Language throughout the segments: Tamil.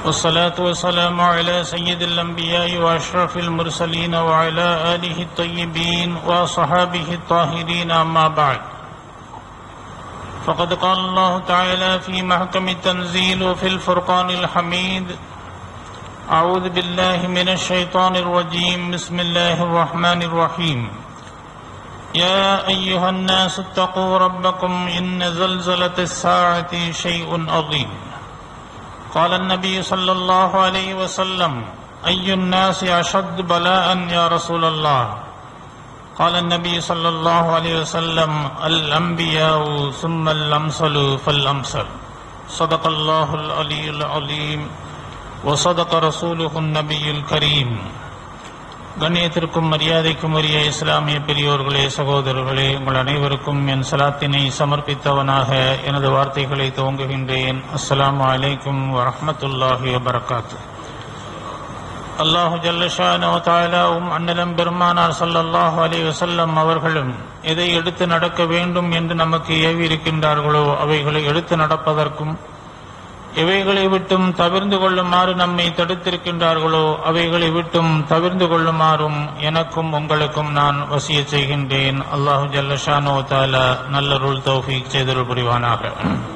والصلاة والسلام على سيد الأنبياء وأشرف المرسلين وعلى آله الطيبين وصحابه الطاهرين أما بعد فقد قال الله تعالى في محكم التنزيل وفي الفرقان الحميد أعوذ بالله من الشيطان الرجيم بسم الله الرحمن الرحيم يا أيها الناس اتقوا ربكم إن زلزلة الساعة شيء عظيم قال النبي صلى الله عليه وسلم أي الناس أشد بلاء يا رسول الله قال النبي صلى الله عليه وسلم الأنبياء ثم الأمثل فالأمثل صدق الله العلي العليم وصدق رسوله النبي الكريم கண்ணியத்திற்கும் மரியாதைக்கும் உரிய இஸ்லாமிய பெரியோர்களே சகோதரர்களே உங்கள் அனைவருக்கும் என் சலாத்தினை சமர்ப்பித்தவனாக எனது வார்த்தைகளை துவங்குகின்றேன் அஸ்ஸலாமு அலைக்கும் வரஹ்மத்துல்லாஹி வபரகாத்து அல்லாஹு ஜல்லஷானோ தாலாவும் அண்ணலம் பெருமானார் ஸல்லல்லாஹு அலைஹி வஸல்லம் அவர்களும் எதை எடுத்து நடக்க வேண்டும் என்று நமக்கு ஏவி இருக்கின்றார்களோ அவைகளை எடுத்து நடப்பதற்கும் எவைகளை விட்டும் தவிர்ந்து கொள்ளுமாறு நம்மை தடுத்திருக்கின்றார்களோ அவைகளை விட்டும் தவிர்ந்து கொள்ளுமாறும் எனக்கும் உங்களுக்கும் நான் வசிய செய்கின்றேன் அல்லாஹு ஜல்லஷானோ தாலா நல்லருள் தௌஃபீக் செய்தருள் புரிவானாக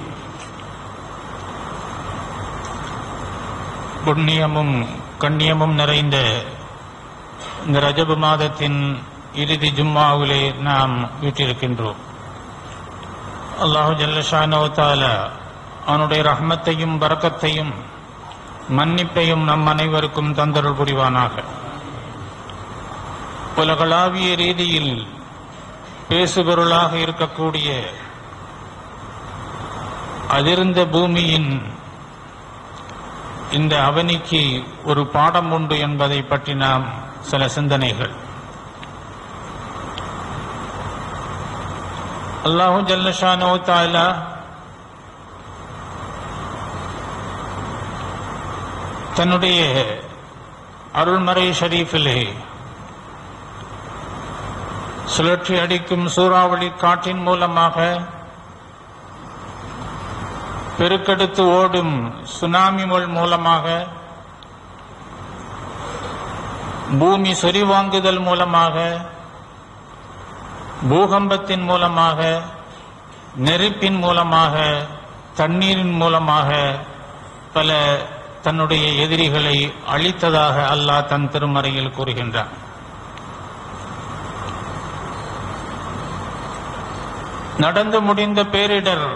புண்ணியமும் கண்ணியமும் நிறைந்த இந்த ரஜபு மாதத்தின் இறுதி ஜும்மாவிலே நாம் வீட்டிருக்கின்றோம் அல்லாஹு ஜல்லஷானோ தாலா அவனுடைய ரஹ்மத்தையும் பரக்கத்தையும் மன்னிப்பையும் நம் அனைவருக்கும் தந்தருள் புரிவானாக உலகளாவிய ரீதியில் பேசுபொருளாக இருக்கக்கூடிய அதிர்ந்த பூமியின் இந்த அவனிக்கு ஒரு பாடம் உண்டு என்பதை பற்றி நாம் சில சிந்தனைகள் அல்லாஹு ஜல்லஷானோ தாலா தன்னுடைய அருள்மறை ஷரீஃபிலே சுழற்றி அடிக்கும் சூறாவளி காற்றின் மூலமாக பெருக்கெடுத்து ஓடும் சுனாமி முள் மூலமாக பூமி சொரிவாங்குதல் மூலமாக பூகம்பத்தின் மூலமாக நெருப்பின் மூலமாக தண்ணீரின் மூலமாக பல தன்னுடைய எதிரிகளை அழித்ததாக அல்லாஹ் தன் திருமறையில் கூறுகின்றான் நடந்து முடிந்த பேரிடர்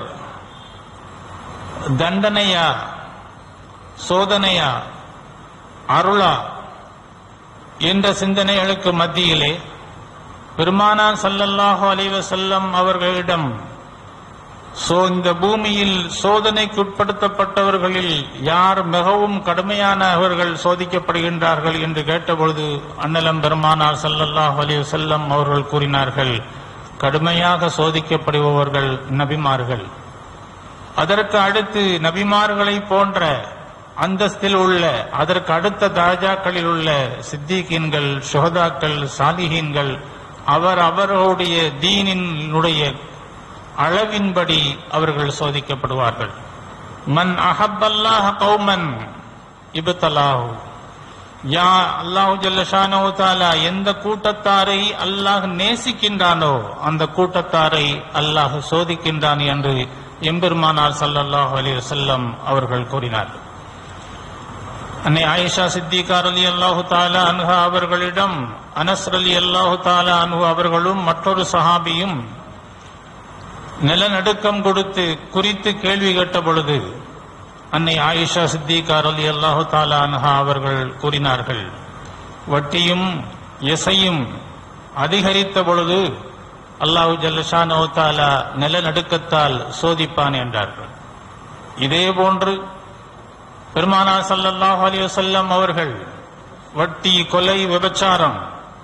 தண்டனையா சோதனையா அருளா என்ற சிந்தனைகளுக்கு மத்தியிலே பெருமானார் சல்லல்லாஹு அலைவசல்லம் அவர்களிடம் சோ இந்த பூமியில் சோதனைக்குட்படுத்தப்பட்டவர்களில் யார் மிகவும் கடுமையானவர்கள் சோதிக்கப்படுகின்றார்கள் என்று கேட்டபொழுது அன்னலம் பெருமானார் சல்லல்லாஹ் அலி செல்லம் அவர்கள் கூறினார்கள் கடுமையாக சோதிக்கப்படுபவர்கள் நபிமார்கள் அதற்கு அடுத்து நபிமார்களை போன்ற அந்தஸ்தில் உள்ள அதற்கு அடுத்த தாஜாக்களில் உள்ள சித்திகீன்கள் சுகதாக்கள் சாலிஹீன்கள் அவர் அவர்களுடைய தீனினுடைய அளவின்படி அவர்கள் சோதிக்கப்படுவார்கள் மன் அஹப்பல்லாஹ கௌமன் இபத்தலாஹு யா அல்லாஹு ஜல்லஷானோ தாலா எந்த கூட்டத்தாரை அல்லாஹ் நேசிக்கின்றானோ அந்த கூட்டத்தாரை அல்லாஹ் சோதிக்கின்றான் என்று எம்பெருமானார் சல்லல்லாஹு அலி வசல்லம் அவர்கள் கூறினார்கள் அன்னை ஆயிஷா சித்திகார் அலி அல்லாஹு தாலா அன்ஹா அவர்களிடம் அனஸ் அலி அல்லாஹு தாலா அன்ஹு அவர்களும் மற்றொரு சஹாபியும் நிலநடுக்கம் கொடுத்து குறித்து கேள்வி கேட்ட பொழுது அன்னை ஆயிஷா சித்திகார் அலி அல்லாஹு தாலா அன்ஹா அவர்கள் கூறினார்கள் வட்டியும் எசையும் அதிகரித்த பொழுது அல்லாஹு ஜல்லஷானோ தாலா நிலநடுக்கத்தால் சோதிப்பான் என்றார்கள் இதே போன்று பெருமானா சல்லல்லாஹு அலி வசல்லம் அவர்கள் வட்டி கொலை விபச்சாரம்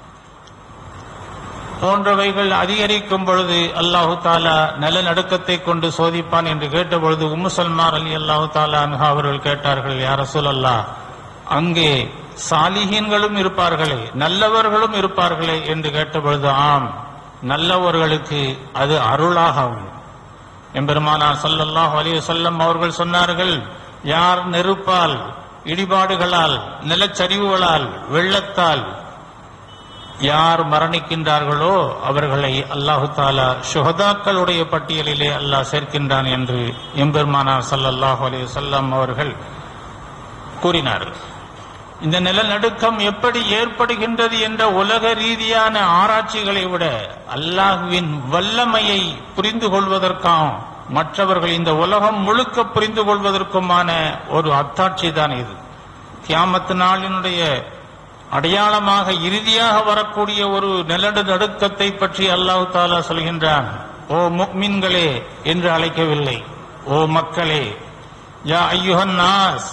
போன்றவைகள் அதிகரிக்கும் பொழுது அல்லாஹு தாலா நிலநடுக்கத்தை கொண்டு சோதிப்பான் என்று கேட்டபொழுது உம்மு சல்மார் அலி அல்லாஹு தாலா அன்ஹா அவர்கள் கேட்டார்கள் யார் ரசூல் அல்லா அங்கே சாலிஹீன்களும் இருப்பார்களே நல்லவர்களும் இருப்பார்களே என்று கேட்டபொழுது ஆம் நல்லவர்களுக்கு அது அருளாகும் எம்பெருமானார் ஸல்லல்லாஹு அலைஹி வஸல்லம் அவர்கள் சொன்னார்கள் யார் நெருப்பால் இடிபாடுகளால் நிலச்சரிவுகளால் வெள்ளத்தால் யார் மரணிக்கின்றார்களோ அவர்களை அல்லாஹு தாலா சுகதாக்களுடைய பட்டியலிலே அல்லாஹ் சேர்க்கின்றான் என்று எம்பெருமானார் ஸல்லல்லாஹு அலைஹி வஸல்லம் அவர்கள் கூறினார்கள் இந்த நிலநடுக்கம் எப்படி ஏற்படுகின்றது என்ற உலக ரீதியான ஆராய்ச்சிகளை விட அல்லாஹுவின் வல்லமையை புரிந்து கொள்வதற்காம் மற்றவர்கள் இந்த உலகம் முழுக்க புரிந்து கொள்வதற்குமான ஒரு அத்தாட்சி தான் இது கியாமத்து நாளினுடைய அடையாளமாக இறுதியாக வரக்கூடிய ஒரு நிலடு நடுக்கத்தை பற்றி அல்லாஹு தாலா சொல்கின்றான் ஓ முக்மின்களே என்று அழைக்கவில்லை ஓ மக்களே யா ஐயுஹன் நாஸ்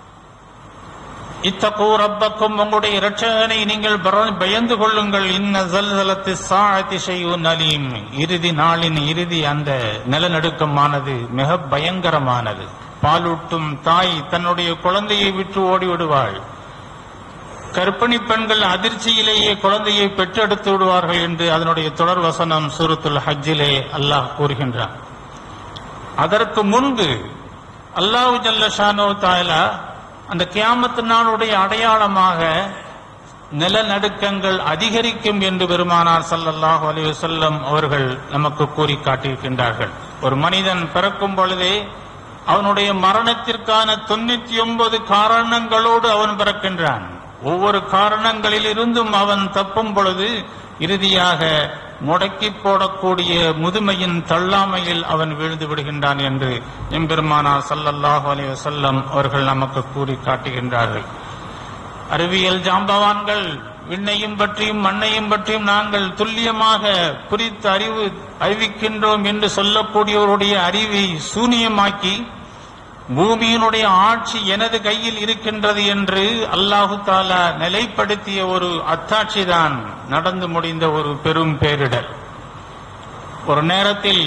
இத்தகூ ரப்பக்கும் உங்களுடைய இரட்சகனை நீங்கள் பர- பயந்து கொள்ளுங்கள் இன்ன ஜல்சலத்து சாஅத்தி ஷைஉன் அலீம் இறுதி நாளின் இறுதி அந்த நிலநடுக்கமானது மிக பயங்கரமானது பாலூட்டும் தாய் தன்னுடைய குழந்தையை விட்டு ஓடி விடுவாள் கர்ப்பிணி பெண்கள் அதிர்ச்சியிலேயே குழந்தையை பெற்றெடுத்து விடுவார்கள் என்று அதனுடைய தொடர் வசனம் சூரத்துல் ஹஜ்ஜிலே அல்லாஹ் கூறுகின்றான் அதற்கு முன்பு அல்லாஹு ஜல்லஷானோ தாயலா அந்த கியாமத்து நாளுடைய அடையாளமாக நிலநடுக்கங்கள் அதிகரிக்கும் என்று பெருமானார் ஸல்லல்லாஹு அலைஹி வஸல்லம் அவர்கள் நமக்கு கூறி காட்டியிருக்கின்றார்கள் ஒரு மனிதன் பிறக்கும் பொழுதே அவனுடைய மரணத்திற்கான தொண்ணூத்தி ஒன்பது காரணங்களோடு அவன் பிறக்கின்றான் ஒவ்வொரு காரணங்களில் இருந்தும் அவன் தப்பும் பொழுது இறுதியாக முடக்கி போடக்கூடிய முதுமையின் தள்ளாமையில் அவன் வீழ்ந்து விடுகின்றான் என்று எம்பெருமானார் ஸல்லல்லாஹு அலைஹி வஸல்லம் அவர்கள் நமக்கு கூறி காட்டுகின்றார்கள் அறிவியல் ஜாம்பவான்கள் விண்ணையும் பற்றியும் மண்ணையும் பற்றியும் நாங்கள் துல்லியமாக குறித்து அறிவு அறிவிக்கின்றோம் என்று சொல்லக்கூடியவருடைய அறிவை சூனியமாக்கி பூமியினுடைய ஆட்சி எனது கையில் இருக்கின்றது என்று அல்லாஹு தாலா நிலைப்படுத்திய ஒரு அத்தாட்சி தான் நடந்து முடிந்த ஒரு பெரும் பேரிடர் ஒரு நேரத்தில்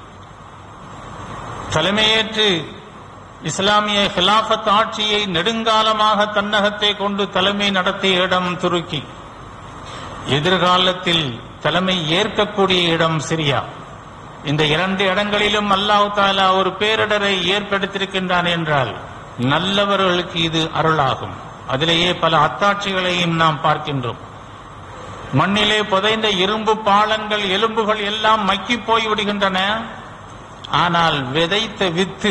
தலைமையேற்று இஸ்லாமிய ஹிலாஃபத் ஆட்சியை நெடுங்காலமாக தன்னகத்தை கொண்டு தலைமை நடத்திய இடம் துருக்கி எதிர்காலத்தில் தலைமை ஏற்கக்கூடிய இடம் சிரியா இந்த இரண்டு இடங்களிலும் அல்லாஹ் தாலா ஒரு பேரிடரை ஏற்படுத்தியிருக்கின்றான் என்றால் நல்லவர்களுக்கு இது அருளாகும் அதிலேயே பல அத்தாட்சிகளையும் நாம் பார்க்கின்றோம் மண்ணிலே புதைந்த இரும்பு பாலங்கள் எலும்புகள் எல்லாம் மக்கி போய் விடுகின்றன ஆனால் விதைத்த வித்து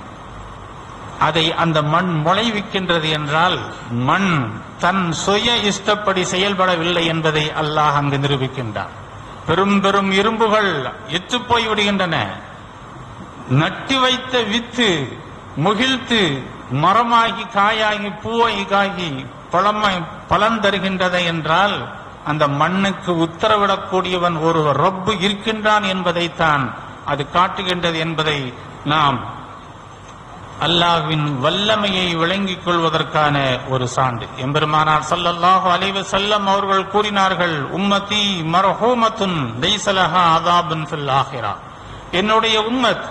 அதை அந்த மண் முளைவிக்கின்றது என்றால் மண் தன் சுய இஷ்டப்படி செயல்படவில்லை என்பதை அல்லாஹ் அங்கு நிரூபிக்கின்றான் பெரும் பெரும் இரும்புகள் எற்று போய் விடுகின்றன நட்டி வைத்த வித்து முகிழ்த்து மரமாகி காயாகி பூவாகி பழமாய் பலன் தருகின்றது என்றால் அந்த மண்ணுக்கு உத்தரவிடக்கூடியவன் ஒரு ரப்பு இருக்கின்றான் என்பதைத்தான் அது காட்டுகின்றது என்பதை நாம் அல்லாஹ்வின் வல்லமையை விளங்கிக் கொள்வதற்கான ஒரு சான்று எம்பெருமானார் ஸல்லல்லாஹு அலைஹி வஸல்லம் அவர்கள் கூறினார்கள் உம்மதி மர்ஹூமத்துன் லைஸலஹா அதாபுன் ஃபில் ஆஹிரா என்னுடைய உம்மத்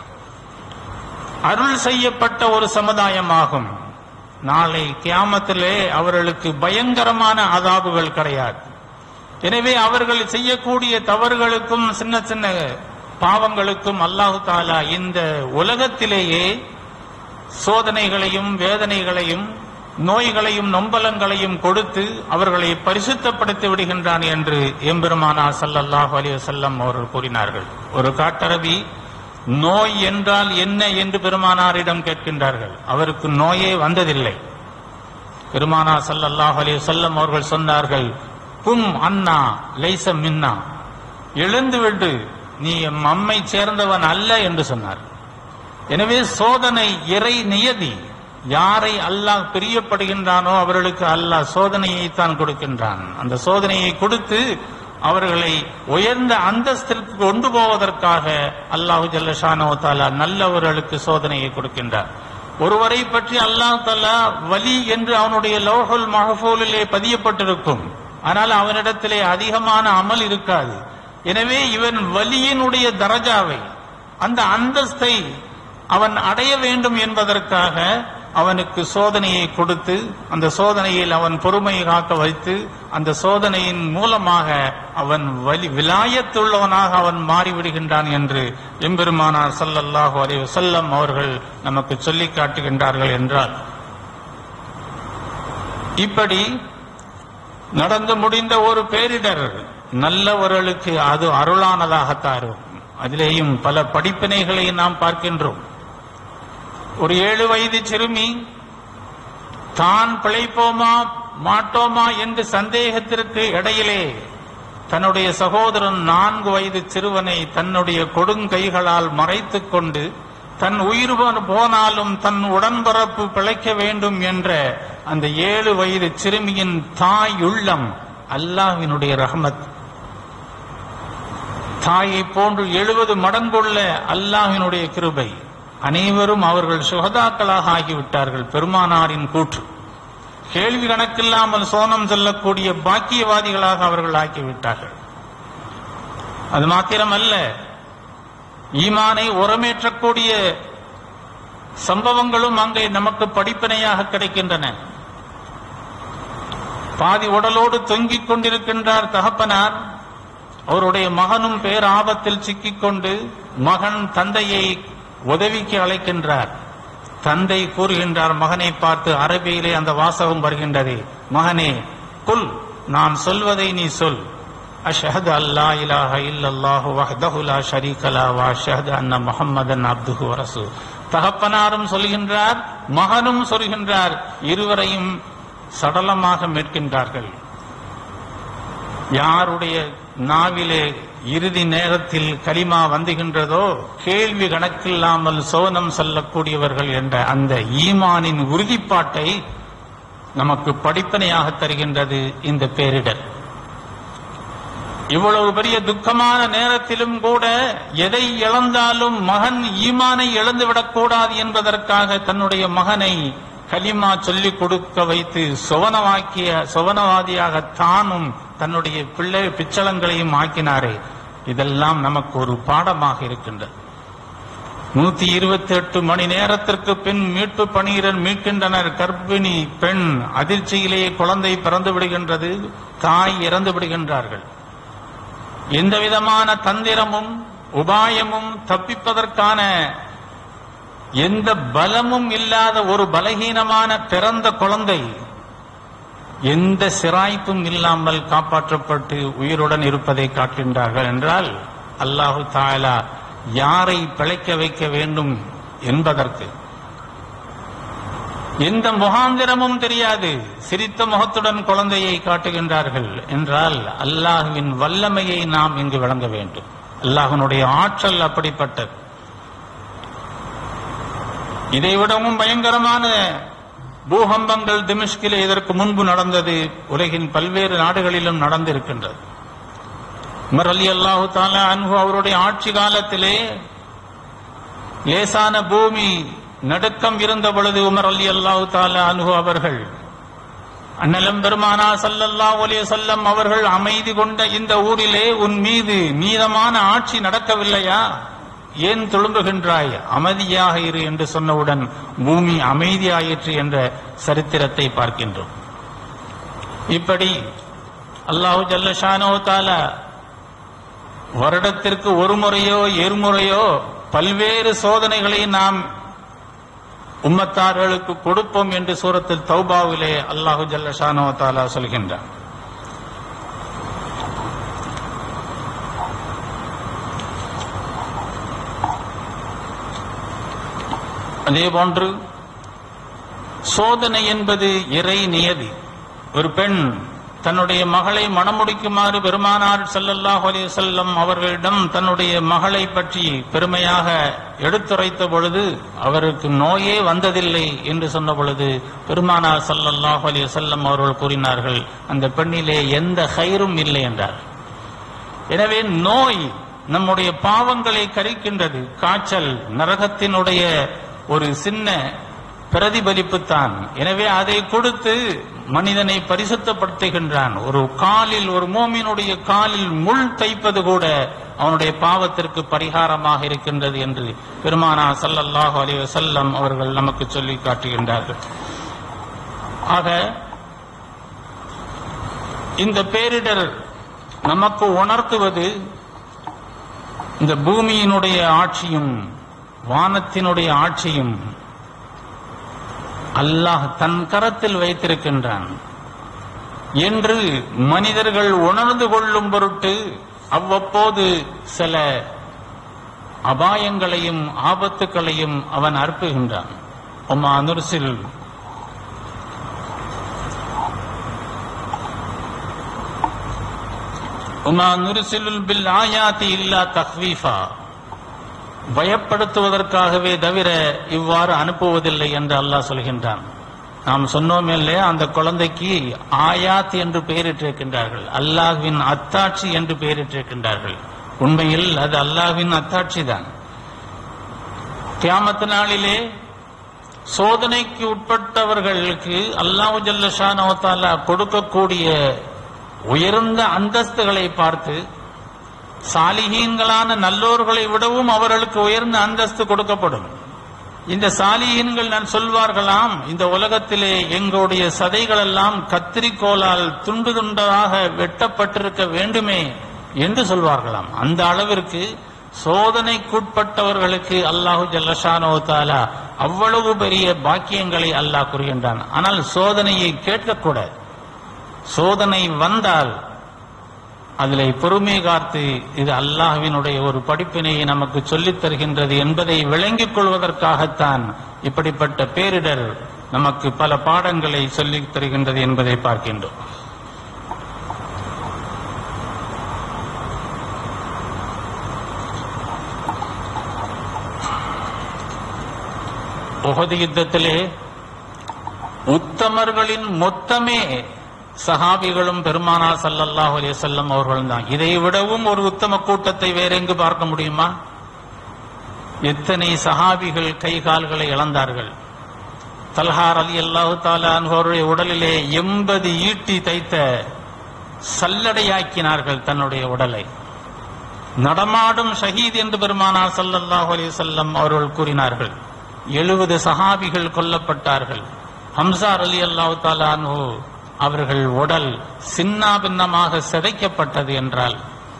அருள் செய்யப்பட்ட ஒரு சமுதாயமாகும் நாளை கியாமத்திலே அவர்களுக்கு பயங்கரமான அதாபுகள் கிடையாது எனவே அவர்கள் செய்யக்கூடிய தவறுகளுக்கும் சின்ன சின்ன பாவங்களுக்கும் அல்லாஹு தாலா இந்த உலகத்திலேயே சோதனைகளையும் வேதனைகளையும் நோய்களையும் நொம்பலங்களையும் கொடுத்து அவர்களை பரிசுத்தப்படுத்தி விடுகின்றான் என்று எம்பெருமானா ஸல்லல்லாஹு அலைஹி வஸல்லம் அவர்கள் கூறினார்கள் ஒரு காட்டரபி நோய் என்றால் என்ன என்று பெருமானாரிடம் கேட்கின்றார்கள் அவருக்கு நோயே வந்ததில்லை பெருமானா ஸல்லல்லாஹு அலைஹி வஸல்லம் அவர்கள் சொன்னார்கள் கும் அண்ணா லைச மின்னா எழுந்து விடு நீ எம் அம்மை சேர்ந்தவன் அல்ல என்று சொன்னார் எனவே சோதனை இறை நியதி யாரை அல்லாஹ் பிரியப்படுகின்றானோ அவர்களுக்கு அல்லாஹ் சோதனையை தான் கொடுக்கின்றான் அந்த சோதனையை கொடுத்து அவர்களை உயர்ந்த அந்தஸ்திற்கு கொண்டு போவதற்காக அல்லாஹு ஜல்லஷானோ தாலா நல்லவர்களுக்கு சோதனையை கொடுக்கின்றார் ஒருவரை பற்றி அல்லாஹ் தாலா வலி என்று அவனுடைய லோஹல் மஹபூலிலே பதியப்பட்டிருக்கும் ஆனால் அவனிடத்திலே அதிகமான அமல் இருக்காது எனவே இவன் வலியினுடைய தரஜாவை அந்த அந்தஸ்தை அவன் அடைய வேண்டும் என்பதற்காக அவனுக்கு சோதனையை கொடுத்து அந்த சோதனையில் அவன் பொறுமையை காக்க வைத்து அந்த சோதனையின் மூலமாக அவன் வலி விலாயத்துள்ளவனாக அவன் மாறிவிடுகின்றான் என்று எம்பெருமானார் ஸல்லல்லாஹு அலைஹி வஸல்லம் அவர்கள் நமக்கு சொல்லி காட்டுகின்றார்கள் என்றால் இப்படி நடந்து முடிந்த ஒரு பேரிடர் நல்லவர்களுக்கு அது அருளானதாகத்தான் இருக்கும் அதிலேயும் பல படிப்பினைகளை நாம் பார்க்கின்றோம் ஒரு ஏழு வயது சிறுமி தான் பிழைப்போமா மாட்டோமா என்று சந்தேகத்திற்கு இடையிலே தன்னுடைய சகோதரன் நான்கு வயது சிறுவனை தன்னுடைய கொடுங்கைகளால் மறைத்துக் கொண்டு தன் உயிர் போனாலும் தன் உடன்பரப்பு பிழைக்க வேண்டும் என்ற அந்த ஏழு வயது சிறுமியின் தாய் உள்ளம் அல்லாஹ்வினுடைய ரஹமத் தாயை போன்று எழுபது மடங்குள்ள அல்லாஹ்வினுடைய கிருபை அனைவரும் அவர்கள் சுகதாக்களாக ஆகிவிட்டார்கள் பெருமானாரின் கூற்று கேள்வி கணக்கில்லாமல் சோனம் செல்லக்கூடிய பாக்கியவாதிகளாக அவர்கள் ஆக்கிவிட்டார்கள் அது மாத்திரமல்ல ஈமானை உரமேற்றக்கூடிய சம்பவங்களும் அங்கே நமக்கு படிப்பினையாக கிடைக்கின்றன பாதி உடலோடு தொங்கிக் கொண்டிருக்கின்றார் தகப்பனார் அவருடைய மகனும் பேர் ஆபத்தில் சிக்கிக்கொண்டு மகன் தந்தையை உதவிக்கு அழைக்கின்றார் தந்தை கூறுகின்றார் மகனை பார்த்து அரபியிலே அந்த வாசகம் வருகின்றது மகனே குல் நான் சொல்வதை நீ சொல் அஷ்ஹது அல்லா இலாஹ இல்லல்லாஹு வஹ்தஹு லா ஷரீக லா வ அஷ்ஹது அன்ன முஹம்மதன் அப்துஹு வ ரசூல் தகப்பனாரும் சொல்கின்றார் மகனும் சொல்கின்றார் இருவரையும் சடலமாக மீட்கின்றார்கள் யாருடைய நாவிலே இறுதி நேரத்தில் கலிமா வந்துகின்றதோ கேள்வி கணக்கில்லாமல் சோனம் செல்லக்கூடியவர்கள் என்ற அந்த ஈமானின் உறுதிப்பாட்டை நமக்கு படிப்பனையாக தருகின்றது இந்த பேரிடர் இவ்வளவு பெரிய துக்கமான நேரத்திலும் கூட எதை இழந்தாலும் மகன் ஈமானை இழந்துவிடக் கூடாது என்பதற்காக தன்னுடைய மகனை கலிமா சொல்லிக் கொடுக்க வைத்து சுவனவாக்கிய சுவனவாதியாக தானும் தன்னுடைய பிள்ளை பிச்சளங்களையும் ஆக்கினாரே இதெல்லாம் நமக்கு ஒரு பாடமாக இருக்கின்றது நூத்தி இருபத்தி எட்டு மணி நேரத்திற்கு பின் மீட்பு பணியினர் மீட்கின்றனர் கர்ப்பிணி பெண் அதிர்ச்சியிலேயே குழந்தை பிறந்து விடுகின்றது தாய் இறந்து விடுகின்றார்கள் எந்த விதமான தந்திரமும் உபாயமும் தப்பிப்பதற்கான எந்த பலமும் இல்லாத ஒரு பலகீனமான பிறந்த குழந்தை எந்த சிராய்ப்பும் இல்லாமல் காப்பாற்றப்பட்டு உயிருடன் இருப்பதை காட்டுகின்றார்கள் என்றால் அல்லாஹு தாலா யாரை பிழைக்க வைக்க வேண்டும் என்பதற்கு எந்த முகாந்திரமும் தெரியாது சிரித்த முகத்துடன் குழந்தையை காட்டுகின்றார்கள் என்றால் அல்லாஹுவின் வல்லமையை நாம் இங்கு விளங்க வேண்டும் அல்லாஹனுடைய ஆற்றல் அப்படிப்பட்டது இதைவிடவும் பயங்கரமான பூகம்பங்கள் திமிஷ்கிலே இதற்கு முன்பு நடந்தது உலகின் பல்வேறு நாடுகளிலும் நடந்திருக்கின்றது உமர் அலி அல்லாஹு தாலா அன்பு அவருடைய ஆட்சி காலத்திலே லேசான பூமி நடுக்கம் இருந்த பொழுது உமர் அலி அல்லாஹு தாலா அன்பு அவர்கள் அண்ணலம் பெருமானா சல்லல்லா ஒலிய செல்லம் அவர்கள் அமைதி கொண்ட இந்த ஊரிலே உன் மீது நீதமான ஆட்சி நடக்கவில்லையா ஏன் துளும்புகின்றாய் அமைதியாக இரு என்று சொன்னவுடன் பூமி அமைதியாயிற்று என்ற சரித்திரத்தை பார்க்கின்றோம் இப்படி அல்லாஹு ஜல்லஷானோ தாலா வருடத்திற்கு ஒரு முறையோ இருமுறையோ பல்வேறு சோதனைகளை நாம் உம்மத்தார்களுக்கு கொடுப்போம் என்று சூரத்தில் தௌபாவிலே அல்லாஹு ஜல்லஷானோ தாலா சொல்கின்றார் அதே போன்று சோதனை என்பது இறை நியதி ஒரு பெண் தன்னுடைய மகளை மணமுடிக்குமாறு பெருமானார் ஸல்லல்லாஹு அலைஹி வஸல்லம் அவர்களிடம் தன்னுடைய மகளை பற்றி பெருமையாக எடுத்துரைத்த பொழுது அவருக்கு நோயே வந்ததில்லை என்று சொன்ன பொழுது பெருமானார் ஸல்லல்லாஹு அலைஹி வஸல்லம் அவர்கள் கூறினார்கள் அந்த பெண்ணிலே எந்த கயிறும் இல்லை என்றார் எனவே நோய் நம்முடைய பாவங்களை கரிக்கின்றது காய்ச்சல் நரகத்தினுடைய ஒரு சின்ன பிரதிபலிப்புத்தான் எனவே அதை கொடுத்து மனிதனை பரிசுத்தப்படுத்துகின்றான் ஒரு காலில் ஒரு மோமினுடைய காலில் முள் தைப்பது கூட அவனுடைய பாவத்திற்கு பரிகாரமாக இருக்கின்றது என்று பெருமானா ஸல்லல்லாஹு அலைஹி வஸல்லம் அவர்கள் நமக்கு சொல்லி காட்டுகின்றார்கள் ஆக இந்த பேரிடர் நமக்கு உணர்த்துவது இந்த பூமியினுடைய ஆட்சியும் வானத்தினுடைய ஆட்சியும் அல்லாஹ் தன் கரத்தில் வைத்திருக்கின்றான் என்று மனிதர்கள் உணர்ந்து கொள்ளும் பொருட்டு அவ்வப்போது சில அபாயங்களையும் ஆபத்துக்களையும் அவன் அற்புகின்றான் உமா நுர்சில் உமா நுர்சிலுல் பில் ஆயாத்தி இல்லா தஹ்வீஃபா பயப்படுத்துவதற்காகவே தவிர இவ்வாறு அனுப்புவதில்லை என்று அல்லாஹ் சொல்கின்றான் நாம் சொன்னோம் இல்லையா அந்த குழந்தைக்கு ஆயாத் என்று பெயரிட்டிருக்கின்றார்கள் அல்லாஹ்வின் அத்தாட்சி என்று பெயரிட்டிருக்கின்றார்கள் உண்மையில் அது அல்லாஹ்வின் அத்தாட்சி தான் கியாமத்து நாளிலே சோதனைக்கு உட்பட்டவர்களுக்கு அல்லாஹு ஜல்லஷானவத்தாலா கொடுக்கக்கூடிய உயர்ந்த அந்தஸ்துகளை பார்த்து சாலிகீன்களான நல்லோர்களை விடவும் அவர்களுக்கு உயர்ந்த அந்தஸ்து கொடுக்கப்படும் இந்த சாலிகீன்கள் நான் சொல்வார்களாம் இந்த உலகத்திலே எங்களுடைய சதைகள் எல்லாம் கத்திரிக்கோலால் துண்டு துண்டாக வெட்டப்பட்டிருக்க வேண்டுமே என்று சொல்வார்களாம் அந்த அளவிற்கு சோதனைக்குட்பட்டவர்களுக்கு அல்லாஹு ஜல்லஷானோ தாலா அவ்வளவு பெரிய பாக்கியங்களை அல்லாஹ் கூறுகின்றான் ஆனால் சோதனையை கேட்கக்கூடாது சோதனை வந்தால் அதிலே பொறுமை காத்து இது அல்லாஹ்வினுடைய ஒரு படிப்பினை நமக்கு சொல்லித் தருகின்றது என்பதை விளங்கிக் கொள்வதற்காகத்தான் இப்படிப்பட்ட பேரிடர் நமக்கு பல பாடங்களை சொல்லித் தருகின்றது என்பதை பார்க்கின்றோம் உஹது யுத்தத்திலே உத்தமர்களின் மொத்தமே சஹாபிகளும் பெருமானார் ஸல்லல்லாஹு அலைஹி வஸல்லம் அவர்களும் தான் இதை விடவும் ஒரு உத்தம கூட்டத்தை வேற எங்கு பார்க்க முடியுமா எத்தனை சஹாபிகள் கை கால்களை இழந்தார்கள் தல்ஹார் அலி அல்லாஹு தாலா அவருடைய உடலிலே எண்பது ஈட்டி தைத்த சல்லடையாக்கினார்கள் தன்னுடைய உடலை நடமாடும் ஷஹீத் என்று பெருமானார் ஸல்லல்லாஹு அலைஹி வஸல்லம் அவர்கள் கூறினார்கள் எழுபது சஹாபிகள் கொல்லப்பட்டார்கள் ஹம்சார் அலி அல்லாஹு தாலா அவர்கள் உடல் சின்னா பின்னமாக சிதைக்கப்பட்டது என்றால்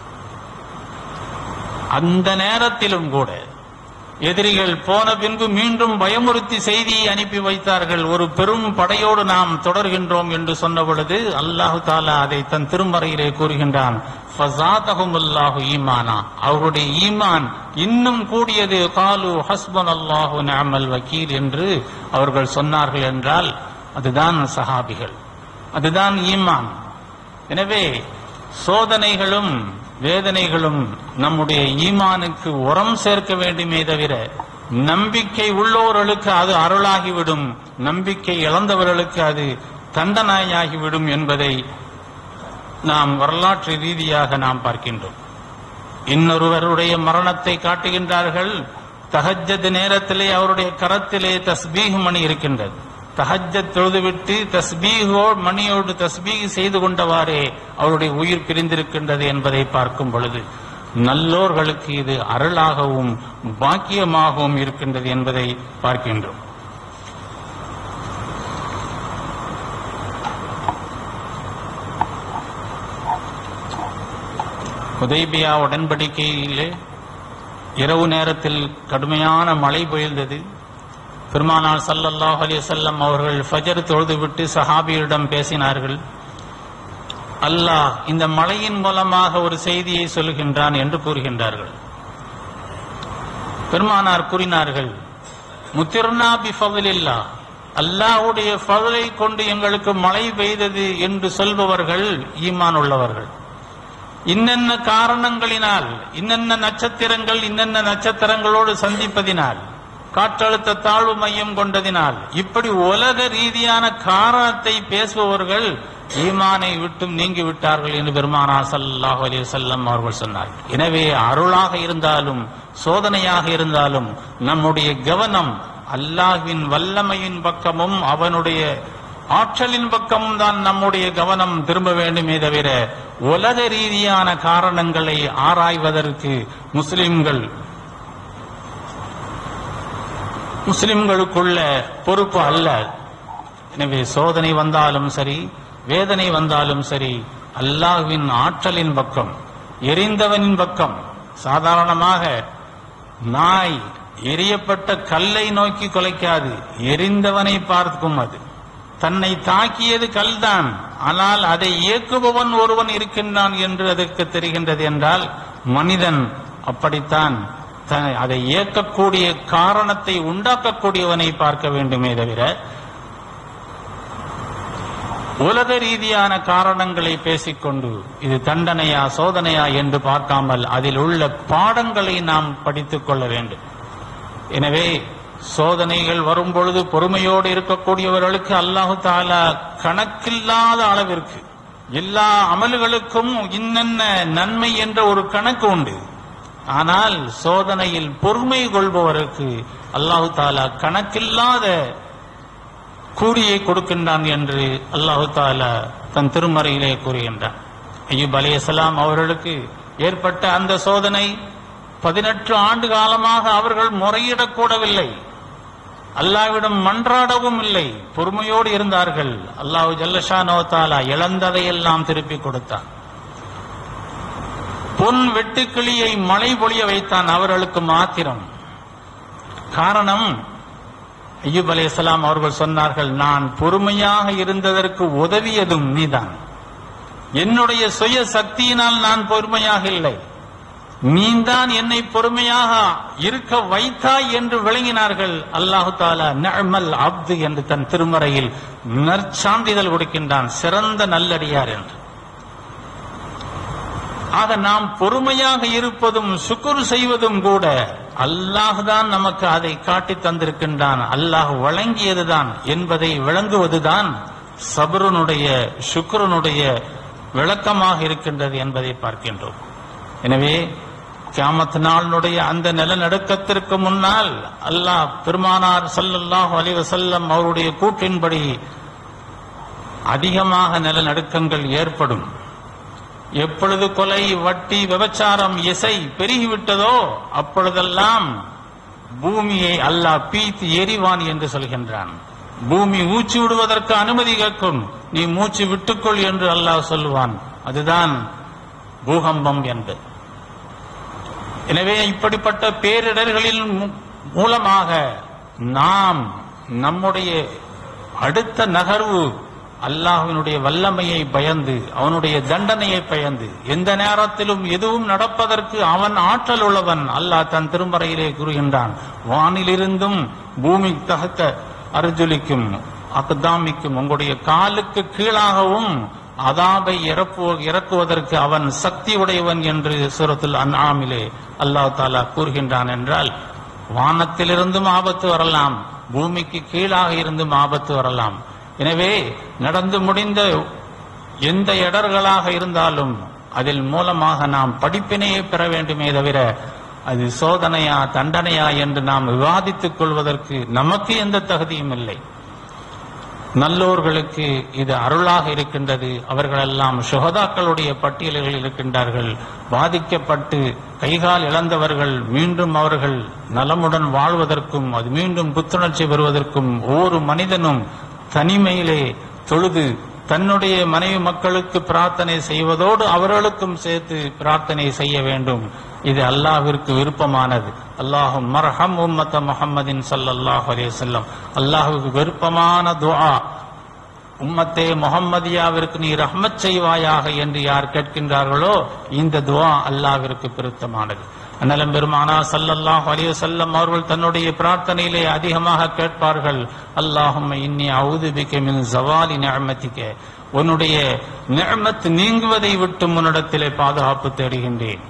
அந்த நேரத்திலும் கூட எதிரிகள் போன பின்பு மீண்டும் பயமுறுத்தி செய்தியை அனுப்பி வைத்தார்கள் ஒரு பெரும் படையோடு நாம் தொடர்கின்றோம் என்று சொன்ன பொழுது அல்லாஹு தாலா அதை தன் திருமறையிலே கூறுகின்றான் ஃபஸாதஹுமுல்லாஹு ஈமானா அவருடைய ஈமான் இன்னும் கூடியது காலு ஹஸ்பன் அல்லாஹு நிஅமல் வக்கீல் என்று அவர்கள் சொன்னார்கள் என்றால் அதுதான் சஹாபிகள் அதுதான் ஈமான் எனவே சோதனைகளும் வேதனைகளும் நம்முடைய ஈமானுக்கு உரம் சேர்க்க வேண்டுமே தவிர நம்பிக்கை உள்ளவர்களுக்கு அது அருளாகிவிடும் நம்பிக்கை இழந்தவர்களுக்கு அது தண்டனையாகிவிடும் என்பதை நாம் வரலாற்று ரீதியாக நாம் பார்க்கின்றோம் இன்னொருவருடைய மரணத்தை காட்டுகின்றார்கள் தஹஜத் நேரத்திலே அவருடைய கரத்திலே தஸ்பீஹ் மணி இருக்கின்றது தஹஜத் தொழுதுவிட்டு தஸ்பீகோ மணியோடு தஸ்பீக் செய்து கொண்டவாறே அவருடைய உயிர் பிரிந்திருக்கின்றது என்பதை பார்க்கும் பொழுது நல்லோர்களுக்கு இது அருளாகவும் பாக்கியமாகவும் இருக்கின்றது என்பதை பார்க்கின்றோம் உதைபியா உடன்படிக்கையிலே இரவு நேரத்தில் கடுமையான மழை பொழிந்தது பெருமானார் ஸல்லல்லாஹு அலைஹி வஸல்லம் அவர்கள் ஃபஜர் தொழுதுவிட்டு சஹாபியிடம் பேசினார்கள் அல்லாஹ் இந்த மழையின் மூலமாக ஒரு செய்தியை சொல்கின்றான் என்று கூறுகின்றார்கள் பெருமானார் கூறினார்கள் முத்திர்னா பி ஃபضலில்லா அல்லாஹ்வுடைய ஃபضலை கொண்டு எங்களுக்கு மழை பெய்தது என்று சொல்பவர்கள் ஈமான் உள்ளவர்கள் இன்னென்ன காரணங்களினால் இன்னென்ன நட்சத்திரங்கள் இன்னென்ன நட்சத்திரங்களோடு சந்திப்பதினால் காற்றழுத்த தாழ்வு மையம் கொண்டதினால் இப்படி உலக ரீதியான காரணத்தை பேசுபவர்கள் ஈமானை விட்டும் நீங்கி விட்டார்கள் என்று பெருமானார் ஸல்லல்லாஹு அலைஹி வஸல்லம் அவர்கள் சொன்னார்கள் எனவே அருளாக இருந்தாலும் சோதனையாக இருந்தாலும் நம்முடைய கவனம் அல்லாஹ்வின் வல்லமையின் பக்கமும் அவனுடைய ஆற்றலின் பக்கமும் தான் நம்முடைய கவனம் திரும்ப வேண்டுமே தவிர உலக ரீதியான காரணங்களை ஆராய்வதற்கு முஸ்லிம்கள் முஸ்லிம்களுக்குள்ள பொறுப்பு அல்ல எனவே சோதனை வந்தாலும் சரி வேதனை வந்தாலும் சரி அல்லாஹ்வின் ஆற்றலின் பக்கம் எரிந்தவனின் பக்கம் சாதாரணமாக நாய் எரியப்பட்ட கல்லை நோக்கி கொலைக்காது எரிந்தவனை பார்க்கும் அது தன்னை தாக்கியது கல்தான் ஆனால் அதை இயக்குபவன் ஒருவன் இருக்கின்றான் என்று அதற்கு தெரிகின்றது என்றால் மனிதன் அப்படித்தான் த- அதை இயக்கக்கூடிய காரணத்தை உண்டாக்கக்கூடியவனை பார்க்க வேண்டுமே தவிர உலக ரீதியான காரணங்களை பேசிக்கொண்டு இது தண்டனையா சோதனையா என்று பார்க்காமல் அதில் உள்ள பாடங்களை நாம் படித்துக் கொள்ள வேண்டும் எனவே சோதனைகள் வரும்பொழுது பொறுமையோடு இருக்கக்கூடியவர்களுக்கு அல்லாஹு தாலா கணக்கில்லாத அளவிற்கு எல்லா அமல்களுக்கும் இன்னென்ன நன்மை என்ற ஒரு கணக்கு உண்டு ஆனால் சோதனையில் பொறுமை கொள்பவருக்கு அல்லாஹு தாலா கணக்கில்லாத கூலியை கொடுக்கின்றான் என்று அல்லாஹு தாலா தன் திருமறையிலே கூறுகின்றான் ஐயூப் அலைஹிஸ்ஸலாம் அவர்களுக்கு ஏற்பட்ட அந்த சோதனை பதினெட்டு ஆண்டு காலமாக அவர்கள் முறையிடக்கூடவில்லை அல்லாவிடம் மன்றாடவும் இல்லை பொறுமையோடு இருந்தார்கள் அல்லாஹ் ஜல்லஷானோ தாலா இழந்ததையெல்லாம் திருப்பி கொடுத்தான் பொன் வெட்டுக்கிளியை மழை பொழிய வைத்தான் அவர்களுக்கு மாத்திரம் காரணம் ஐயூப் அலைஹிஸ்ஸலாம் அவர்கள் சொன்னார்கள் நான் பொறுமையாக இருந்ததற்கு உதவியதும் நீதான் என்னுடைய சுய சக்தியினால் நான் பொறுமையாக இல்லை நீதான் என்னை பொறுமையாக இருக்க வைத்தாய் என்று விளங்கினார்கள் அல்லாஹு தாலா நஅமல் அப்து என்று தன் திருமறையில் நற்சான்றிதழ் கொடுக்கின்றான் சிறந்த நல்லடியார் என்று ஆக நாம் பொறுமையாக இருப்பதும் சுக்குர் செய்வதும் கூட அல்லாஹ் தான் நமக்கு அதை காட்டி தந்திருக்கின்றான் அல்லாஹ் வழங்கியதுதான் என்பதை விளங்குவதுதான் சபருனுடைய சுக்ரனுடைய விளக்கமாக இருக்கின்றது என்பதை பார்க்கின்றோம் எனவே கியாமத் நாளினுடைய அந்த நிலநடுக்கத்திற்கு முன்னால் அல்லாஹ் பெருமானார் ஸல்லல்லாஹு அலைஹி வஸல்லம் அவருடைய கூற்றின்படி அதிகமாக நிலநடுக்கங்கள் ஏற்படும் எப்பொழுது கொலை வட்டி விபச்சாரம் இசை பெருகிவிட்டதோ அப்பொழுதெல்லாம் பூமியை அல்லாஹ் பீத்து எரிவான் என்று சொல்கின்றான் பூமி மூச்சு விடுவதற்கு அனுமதி கேட்கும் நீ மூச்சு விட்டுக்கொள் என்று அல்லாஹ் சொல்லுவான் அதுதான் பூகம்பம் என்பது எனவே இப்படிப்பட்ட பேரிடர்களின் மூ- மூலமாக நாம் நம்முடைய அடுத்த நகர்வு அல்லாஹ்வினுடைய வல்லமையை பயந்து அவனுடைய தண்டனையை பயந்து எந்த நேரத்திலும் எதுவும் நடப்பதற்கு அவன் ஆற்றல் உள்ளவன் அல்லாஹ் தன் திருமறையிலே கூறுகின்றான் வானிலிருந்தும் பூமி தகத்த அர்ஜுலிக்கும் அக்தாமிக்கும் உங்களுடைய காலுக்கு கீழாகவும் அதாபை இறப்பு இறக்குவதற்கு அவன் சக்தி உடையவன் என்று சூரத்துல் அன்ஆமிலே அல்லாஹ் தாலா கூறுகின்றான் என்றால் வானத்திலிருந்தும் ஆபத்து வரலாம் பூமிக்கு கீழாக இருந்தும் ஆபத்து வரலாம் எனவே நடந்து முடிந்த எந்த இடர்களாக இருந்தாலும் அதில் மூலமாக நாம் படிப்பினையை பெற வேண்டுமே தவிர அது சோதனையா தண்டனையா என்று நாம் விவாதித்துக் கொள்வதற்கு நமக்கு எந்த தகுதியும் இல்லை நல்லோர்களுக்கு இது அருளாக இருக்கின்றது அவர்களெல்லாம் சுகதாக்களுடைய பட்டியல்களில் இருக்கின்றார்கள் பாதிக்கப்பட்டு கைகால் இழந்தவர்கள் மீண்டும் அவர்கள் நலமுடன் வாழ்வதற்கும் அது மீண்டும் புத்துணர்ச்சி பெறுவதற்கும் ஒவ்வொரு மனிதனும் தனிமையிலே தொழுது தன்னுடைய மனைவி மக்களுக்கு பிரார்த்தனை செய்வதோடு அவர்களுக்கும் சேர்த்து பிரார்த்தனை செய்ய வேண்டும் இது அல்லாஹ்விற்கு விருப்பமானது அல்லாஹும் மர்ஹம் உம்மத்த முஹம்மதின் ஸல்லல்லாஹு அலைஹி வஸல்லம் அல்லாஹ்வுக்கு விருப்பமான துஆ உம்மத்தே முஹம்மதியாவிற்கு நீ ரஹ்மத் செய்வாயாக என்று யார் கேட்கின்றார்களோ இந்த துஆ அல்லாஹ்விற்கு பிரித்தமானது அண்ணலம் பெருமானா ஸல்லல்லாஹு அலைஹி வஸல்லம் அவர்கள் தன்னுடைய பிரார்த்தனையிலே அதிகமாக கேட்பார்கள் அல்லாஹும்ம இன்னி அவுது பிக மின் ஜவாலி நிஅமதிக உன்னுடைய நிஅமத் நீங்குவதை விட்டு உன்னிடத்திலே பாதுகாப்பு தேடுகின்றேன்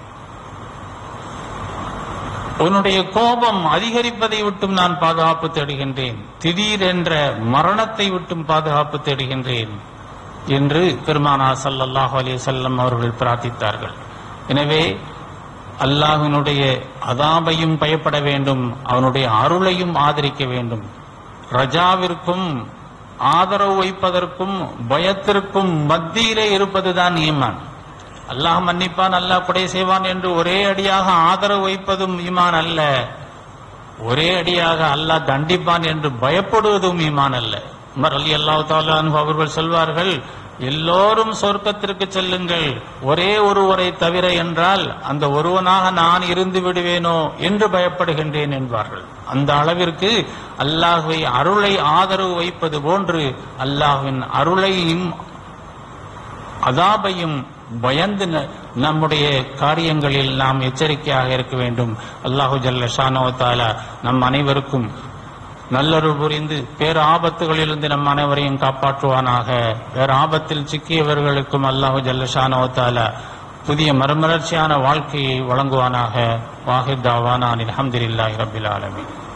உன்னுடைய கோபம் அதிகரிப்பதை விட்டும் நான் பாதுகாப்பு தேடுகின்றேன் திடீரென்ற மரணத்தை விட்டும் பாதுகாப்பு தேடுகின்றேன் என்று பெருமானா ஸல்லல்லாஹு அலைஹி வஸல்லம் அவர்கள் பிரார்த்தித்தார்கள் எனவே அல்லாஹ்வினுடைய அதாபையும் பயப்பட வேண்டும் அவனுடைய அருளையும் ஆதரிக்க வேண்டும் ரஜாவிற்கும் ஆதரவு வைப்பதற்கும் பயத்திற்கும் மத்தியிலே இருப்பதுதான் ஈமான் அல்லாஹ் மன்னிப்பான் அல்லாஹ் கொடை செய்வான் என்று ஒரே அடியாக ஆதரவு வைப்பதும் ஈமான் அல்ல ஒரே அடியாக அல்லாஹ் தண்டிப்பான் என்று பயப்படுவதும் ஈமான் அல்ல உமர் அலி அல்லாஹ் அவர்கள் சொல்வார்கள் எல்லோரும் சொர்க்கத்திற்கு செல்லுங்கள் ஒரே ஒருவரை தவிர என்றால் அந்த ஒருவனாக நான் இருந்து விடுவேனோ என்று பயப்படுகின்றேன் என்பார்கள் அந்த அளவிற்கு அல்லாஹுவை அருளை ஆதரவு வைப்பது போன்று அல்லாஹ்வின் அருளையும் அதாபையும் பயந்து ந- நம்முடைய காரியங்களில் நாம் எச்சரிக்கையாக இருக்க வேண்டும் அல்லாஹு ஜல்ல ஷானோ தாலா நம் அனைவருக்கும் நல்லொரு புரிந்து பேர் ஆபத்துகளிலிருந்து நம் அனைவரையும் காப்பாற்றுவானாக வேறு ஆபத்தில் சிக்கியவர்களுக்கும் அல்லாஹு ஜல்ல ஷானோ தாலா புதிய மறுமலர்ச்சியான வாழ்க்கையை வழங்குவானாக வாஹித் தாவானான் அலமதுல்லாஹி ரபில் ஆலமீன்